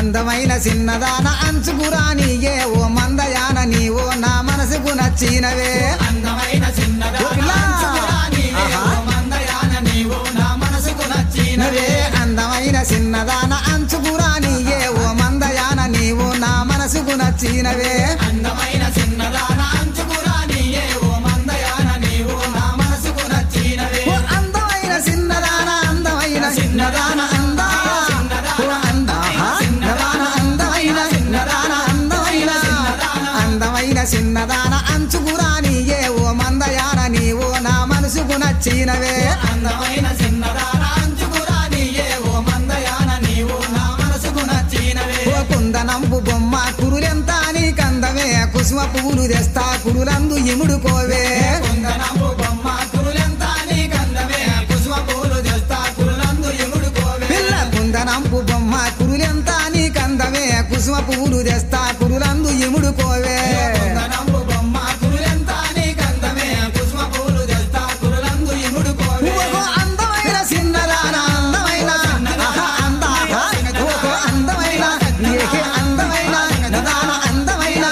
అందమైన చిన్నదాన అంచుకురానియే ఓ మందయాన నీవో నా మనసుకు నచ్చినవే అందమైన చిన్నదా ఓ పిల్ల. నీవే ఆహా. ఓ మందయాన నీవు నా మనసుకు నచ్చినవే నవే అందమైన చిన్నదాన అంచుకురానియే ఓ మందయాన నీవు నా మనసుకు నచ్చినవే అందమైన చిన్నదాన అంచుకురా నీయే ఓ మందయాన నీవు నా మనసుకు నచ్చినవే ఓ అందమైన చిన్నదాన అందమైన చిన్నదాన అందా ఓ అందా చిన్నదాన అందమైన చిన్నదాన అందమైన అందమైన చిన్నదాన అంచుకురానియే ఓ మందయాన నీవు నా మనసుకు నచ్చినవే అందమైన చిన్నదాన అంచుకురా నీయే ఓ మందయాన నీవు నా మనసుకు నచ్చినవే ఓ కుందనంపు బొమ్మ కురులెంత నీ కందమే కుసుమ పువ్వులు తెస్తా కురులందు ఇముడుకోవే కుందనపు బొమ్మ కురులెంత నీ గంధమే కుసుమ పూలు తెస్తా కురులందు ఎముడుకోవే పిల్ల కుందనంపు బొమ్మ కురులెంత నీ కందమే కుసుమ పువ్వులు తెస్తా కురులందు ఇముడుకోవే కుందనపు బొమ్మ కురులెంత నీ గంధమే కుసుమ పూలు తెస్తా కురులందు ఎముడుకోవే ఓహో అందమైన చిన్నదాన అందమైన ఆహా, అంద, ఆహా. ఓహో అందమైన ఏకే అందమైన నదాన అందమైన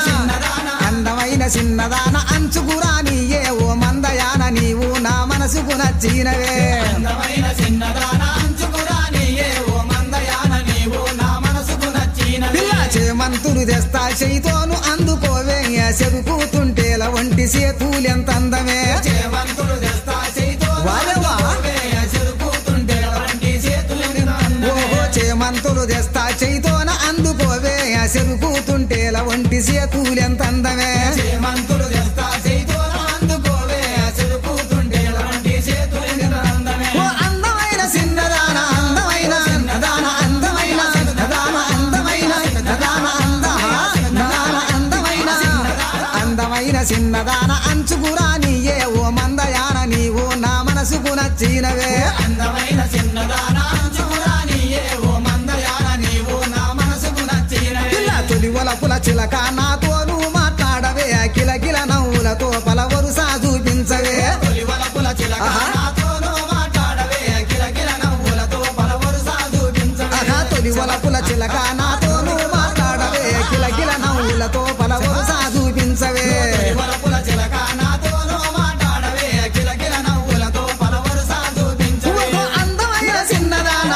అందమైన చిన్నదాన అంచుకురాని ఏ ఓ మందయాన నీవు నా మనసుకు నచ్చినవే అందమైన చిన్నదాన అంచుకురా నీయే ఓ మందయాన నీవు నా మనసుకు నచ్చినవే పిల్ల చేమంతులు తెస్తా చేయితోను అందుకోవే చెరుకుతుంటేల వంటి సేతులెంత అందమే చేవంతులు తెస్తా చేయితో వారేవా? చెరుకుతుంటే వంటి చేతులు ఓహో చేమంతులు తెస్తా చేయితోన అందుకోవే చెరుకుతుంటేల వంటి సేతులెంత అందమే చేమంతులు తెస్తా చేయితో అందుకోవే చెరుకుతుంటే వంటి చేతులు అందమే ఓ అందమైన చిన్నదాన అందమైన చిన్నదాన అందమైన చిన్నదాన అందమైన చిన్నదాన అంద చిన్నదాన అందమైన అందమైన చిన్నదాన అంచుకురాని ఏ ఓ మందయాన నీవు నా మనసుకు నచ్చినవే అందమైన చిన్నదాన అంచుకురా నీయే ఓ మందయాన నీవు నా మనసుకు నచ్చినవే పిల్ల తొలి ఒలపుల చిలక నాతోను మాట్లాడవే కిలకిల నవ్వులతో పలవరుసా చూపించవే తొలి వలపుల చిలక ఆహా. నాతోనూ మాట్లాడవే కిలకిల నవ్వులతో పలవరుసా చూపించవే ఆహా తొలి ఒలపుల చిలక నాతోను మాట్లాడవే కిలకిల నవ్వులతో పలవరుసా చూపించవే తొలి వలపుల చిలక నాతోనూ మాట్లాడవే కిలకిల నవ్వులతో పలవరుసా చూపించవే ఓ అందమైన చిన్నదాన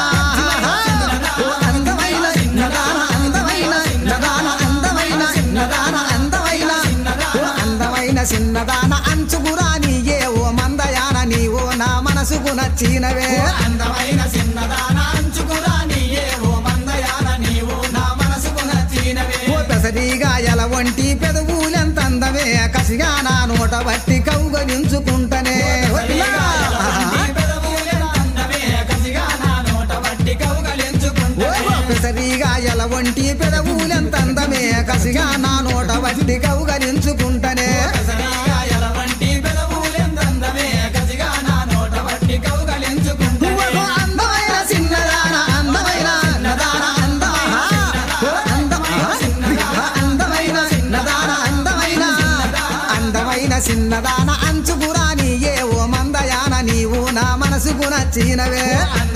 ఓ అందమైన చిన్నదాన అందమైన చిన్నదాన అందమైన చిన్నదాన అందమైన ఓ అందమైన చిన్నదాన అంచుకురాని ఏ ఓ మందయాన నీవో నా మనసుకు నచ్చినవే అందమైన చిన్నదాన అంచుకురా నీయే ఓ మందయాన నీవు నా మనసుకు నచ్చినవే ఓ పెసరిగాయల వంటి పెదవులెంత అందమే కసిగా నా నోట బట్టి కౌగలించుకుంటనే ఓ పిల్ల. ఓ పెసరిగాయల వంటి పెదవులెంత అందమే కసిగా నా నోట బట్టి కౌగలించుకుంటనే ఓ అందమైన చిన్నదాన అందమైన నదాన అంద ఓ అందమైన అందమైన చిన్నదాన అందమైన అందమైన చిన్నదాన అంచుకురాని ఏ ఓ మందయాన నీవు నా మనసుకు నచ్చినవే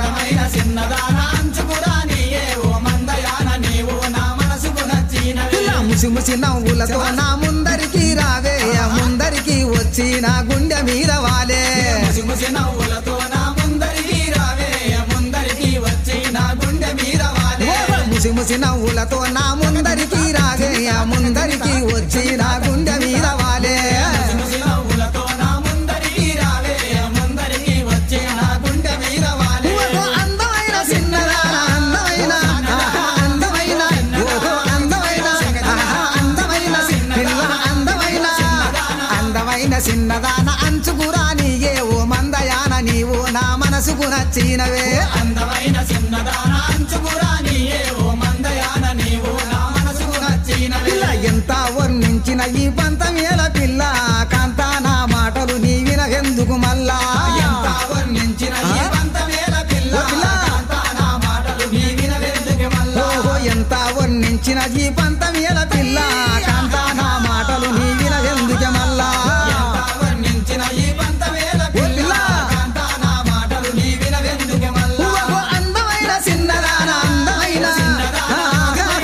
పిల్ల ముసి ముసి నవ్వులతో నా ముందరికి రావే ముందరికి వచ్చి నా గుండె మీద వాలే నవ్వులతో నా ముందరికి రావే ముందరికి వచ్చి నా గుండె మీద వాలే ముసి ముసి నవ్వులతో నా ముందరికి రావే ముందరికి వచ్చి నా గుండె మీద వాలే నవ్వులతో నా ముందరికి రావే ముందరికి వచ్చి నా గుండె మీద వాలే ఓహో అందమైన చిన్నదాన అందమైన ఆహా, అందమైన ఓహో అందమైన ఆహా, అందమైన పిల్ల అందమైన అందమైన చిన్నదాన అంచుకురాని ఏ ఓ మందయాన నీవు నా మనసుకు నచ్చినవే అందమైన చిన్నదాన అంచుకురా నీయే ఓ మందయాన నీవు నా మనసుకు నచ్చినవే పిల్ల ఎంత వర్ణించిన ఈ పంతమేల పిల్ల కాంతా నా మాటలు నీ వినవెందుకు మళ్ళా ఎంత వర్ణించిన ఈ పంతమేల పిల్ల ఓ పిల్ల. కాంతా నా మాటలు నీ వినవెందుకు మళ్ళా ఓహో ఎంత వర్ణించిన ఈ పంతమేల పిల్ల కాంతా నా మాటలు నీ వినవెందుకు మళ్ళా ఎంత వర్ణించిన ఈ పంతమేల ఓ పిల్ల పిల్ల. కాంతా నా మాటలు నీ వినవెందుకు మళ్ళా ఓహో అందమైన చిన్నదాన అందమైన ఆగా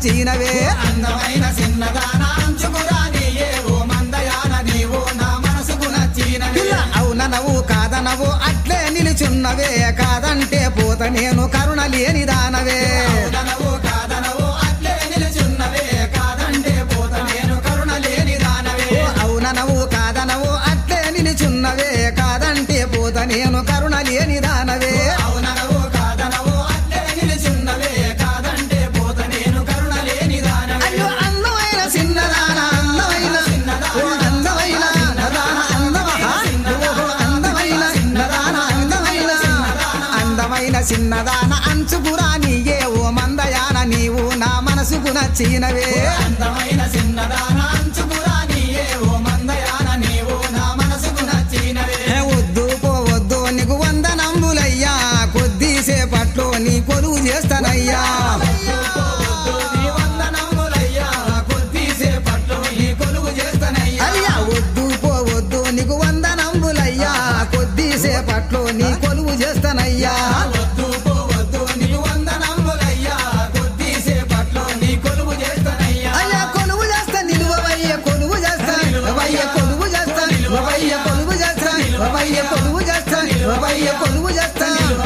నచ్చినవే అందమైన చిన్నదాన అంచుకురానియే ఓ మందయాన నీవు నా మనసుకు నచ్చినవి పిల్ల అవుననవు కాదనవు అట్లే నిలుచున్నవే కాదంటే పోత నేను కరుణ లేని దానవే అవుననవు కాదనవు అట్లే నిలుచున్నవే కాదంటే పోత నేను కరుణ లేని దానవే ఓ అవుననవు కాదనవు అట్లే నిలుచున్నవే కాదంటే పోత నేను కరుణ లేని దానవే అవుననవు కాదనవు అట్లే నిలుచున్నవే కాదంటే పోత నేను కరుణ లేని దానవే అయ్యో అందమైన చిన్నదాన అందమైన ఓ అందమైన నదాన అందమహ ఓహో అందమైన చిన్నదాన అందమైన అందమైన చిన్నదాన అంచుకురానియే ఓ మందయాన నీవు నా మనసుకు నచ్చినవే అందమైన చిన్నదాన అంచుకురానియే ఓ మందయాన నీవు నా మనసుకు నచ్చినవే ఏ వద్దు పోవద్దు నీకు వంద నంబులయ్యా కొద్దిసేపట్లో నీ కొలువు చేస్తానయ్యా పోవద్దు నీ వందనములయ్యా కొద్దిసేపట్లో నీ కొలువు చేస్తానయ్యా అయ్యా వద్దు పోవద్దు నీకు వంద నంబులయ్యా కొద్దిసేపట్లో నీ కొలువు చేస్తానయ్యా వద్దు పోవద్దు నీ వందనములయ్యా కొద్దిసేపట్లో నీ కొలువు చేస్తానయ్యా అయ్యా కొలువు చేస్తా నిలువవయ్య కొలువు చేస్తా వయ్య కొలువు చేస్తా వయ్య కొలువు చేస్తా వయ్య కొలువు చేస్తా వయ్య కొలువు చేస్తా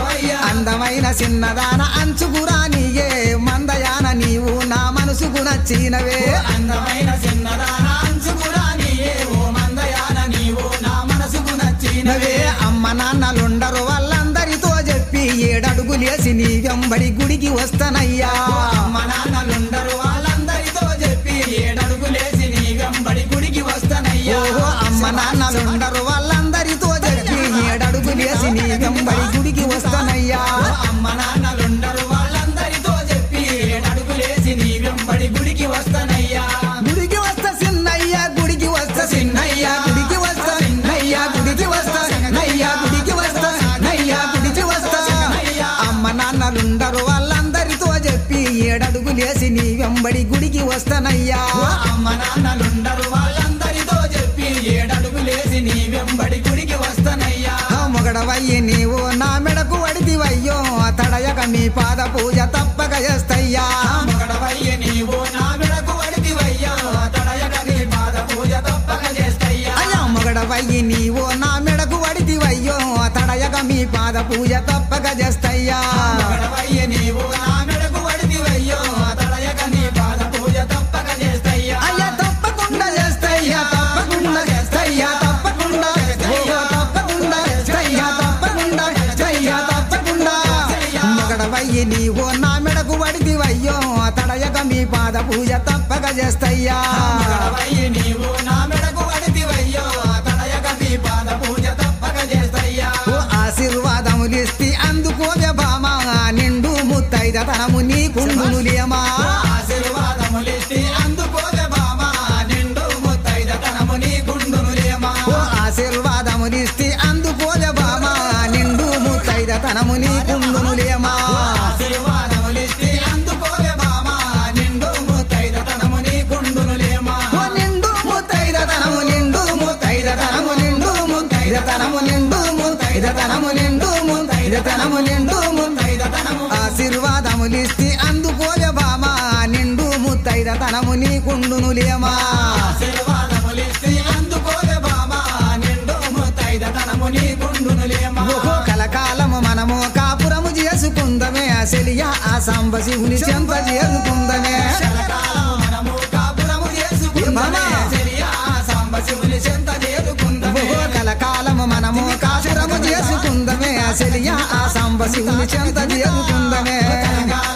అందమైన చిన్నదాన అంచుకురానియే మందయాన నీవు నా మనసుకు నచ్చినవే అందమైన చిన్నదాన అంచుకురానియే ఓ మందయాన నీవు నా మనసుకు నచ్చినవే నవే అమ్మ నాన్నలుండరు వాళ్ళందరితో చెప్పి ఏడడుగులేసి నీ వెంబడి గుడికి వస్తానయ్యా అమ్మ నాన్నలుండరు వాళ్ళందరితో చెప్పి ఏడడుగులేసి నీ వెంబడి గుడికి వస్తానయ్యా ఓహో అమ్మ నాన్నలుండరు వాళ్ళందరితో చెప్పి ఏడడుగులేసి నీ వెంబడి గుడికి వస్తానయ్యా అమ్మ నాన్నలుండరు వాళ్ళందరితో చెప్పి ఏడడుగులేసి నీ వెంబడి గుడికి వస్తానయ్యా గుడికి వస్తా సిన్నయ్య గుడికి వస్తా సిన్నయ్య గుడికి వస్తా నయ్య గుడికి వస్తా నయ్య గుడికి వస్తా నయ్య గుడికి వస్తా అమ్మ నాన్నలుండరు వాళ్ళందరితో చెప్పి ఏడడుగులేసి నీ వెంబడి గుడికి వస్తానయ్యా అమ్మ నాన్నలుండరు వాళ్ళందరితో చెప్పి ఏడడుగులేసి నీ వెంబడి గుడికి వస్తానయ్యా ఆ మొగడవయ్యి నీవు నా మెడకు వడిదివయ్యో తడయక మీ పాద పూజ తప్పక చేస్తయ్యా మొగడవయ్య నీవు నా మెడకు వడితివయ్యా తడయక నీ పాద పూజ తప్పక చేస్తయ్యా అయ్యా మొగడవయ్యి నీవు నా మెడకు వడిదివయ్యో తడయక మీ పాద పూజ తప్పక చేస్తయ్యా మొగడవయ్య నీవు నా మెడకు వడితివయ్యో తడయక నీ పాద పూజ తప్పక చేస్తయ్యా అయ్యా తప్పకుండా చేస్తయ్యా తప్పకుండా చేస్తయ్యా తప్పకుండా ఓహో తప్పకుండా చేస్తయ్యా తప్పకుండా చేస్తయ్యా తప్పకుండా మొగడవయ్యి నీవు నా మెడకు వడిదివయ్యో తడయక మీ పాద పూజ తప్పక చేస్తయ్యా మొగడవయ్య నీవు నా మెడకు వడితివయ్యో తడయక నీ పాద పూజ తప్పక చేస్తయ్యా ఓ ఆశీర్వాదములిస్తి అందుకోవే బామా నిండు ముత్తైదతనము నీ కుంగునులేమా ఆశీర్వాదములిస్తి అందుకోవే బామా నిండు ముత్తైదతనము నీ గుండునులేమా ఓ ఆశీర్వాదములిస్తి అందుకోవే బామా నిండు ముత్తైదతనము నీ కుంగునులేమా ఆశీర్వాదములిస్తి అందుకోవే బామా నిండు ముత్తైదతనము నీ గుండునులేమా ఓ నిండు ముత్తైదతనము నిండు ముత్తైదతనము నిండు ముత్తైదతనము నిండు ముత్తైదతనము నిండు ముత్తైదతనము నిండు ముత్తైదతనము ఆశీర్వాదములిస్తి అందుకోవే బామా నిండు ముత్తైదతనము నీ కుండునులేమా ఆశీర్వాదములిస్తి అందుకోవే బామా నిండు ముత్తైదతనము నీ గుండునులేమా ఓహో కలకాలము మనము కాపురము చేసుకుందమే అసలియా ఆ సాంబ శివుని చెంత చేసుకుందమే శరకాలం మనము కాపురము చేసుకుందామే చెలియా సాంబశివుని చెంత చేరుకుందామే ఓహో కలకాలము మనము కాపురము చేసుకుందమే అసలియా ఆ సాంబ శివుని చెంత చేసుకుందమే కలకాలం